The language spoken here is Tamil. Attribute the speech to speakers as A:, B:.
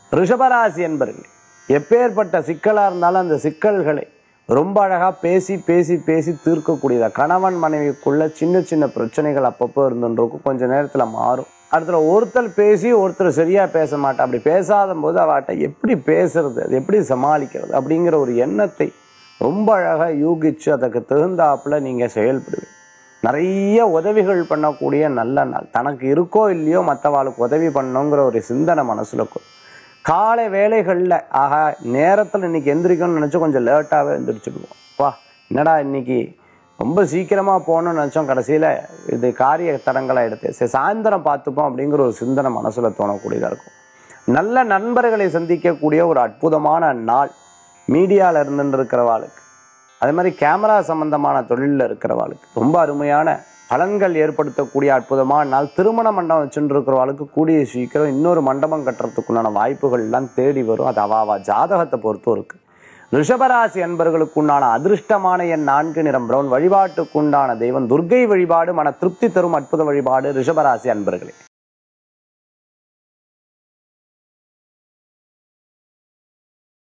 A: ரிஷபராசி என்பர்களே எப்பேற்பட்ட சிக்கலா இருந்தாலும் அந்த சிக்கல்களை ரொம்ப அழகா பேசி பேசி பேசி தீர்க்கக்கூடியதா கணவன் மனைவிக்குள்ள சின்ன சின்ன பிரச்சனைகள் அப்பப்போ இருந்துருக்கும் கொஞ்ச நேரத்துல மாறும் அடுத்துல ஒருத்தர் பேசி ஒருத்தர் சரியா பேச மாட்டா அப்படி பேசாத போது அவட்ட எப்படி பேசுறது அது எப்படி சமாளிக்கிறது அப்படிங்கிற ஒரு எண்ணத்தை ரொம்ப அழகா யூகிச்சு அதுக்கு தகுந்தாப்புல நீங்க செயல்படுவீங்க நிறைய உதவிகள் பண்ணக்கூடிய நல்ல நாள் தனக்கு இருக்கோ இல்லையோ மற்றவாளுக்கு உதவி பண்ணணுங்கிற ஒரு சிந்தனை மனசுல இருக்கும் காலை வேலைகள்ல ஆஹா நேரத்துல இன்னைக்கு எந்திரிக்கணும்னு நினைச்சு கொஞ்சம் லேட்டாவே எந்திரிச்சிடுவோம் வா என்னடா இன்னைக்கு ரொம்ப சீக்கிரமா போகணும்னு நினைச்சோம் கடைசியில இது காரிய தடங்களா எடுத்து சரி சாயந்தரம் பார்த்துப்போம் அப்படிங்கிற ஒரு சிந்தனை மனசுல தோணக்கூடியதா இருக்கும் நல்ல நண்பர்களை சந்திக்கக்கூடிய ஒரு அற்புதமான நாள் மீடியால இருந்துட்டு இருக்கிறவாளுக்கு அதே மாதிரி கேமரா சம்பந்தமான தொழிலில் இருக்கிறவாளுக்கு ரொம்ப அருமையான பலன்கள் ஏற்படுத்தக்கூடிய அற்புதமான நாள் திருமண மண்டபம் வச்சுட்டு இருக்கிறவாளுக்கு கூடிய சீக்கிரம் இன்னொரு மண்டபம் கட்டுறதுக்குண்டான வாய்ப்புகள் எல்லாம் தேடி வரும் அது அவாவா ஜாதகத்தை பொறுத்தும் இருக்கு ரிஷபராசி அன்பர்களுக்குண்டான அதிர்ஷ்டமான என் நான்கு நிறம் பிரவுன் வழிபாட்டுக்குண்டான தெய்வம் துர்க்கை வழிபாடு மன திருப்தி தரும் அற்புத வழிபாடு ரிஷபராசி அன்பர்களே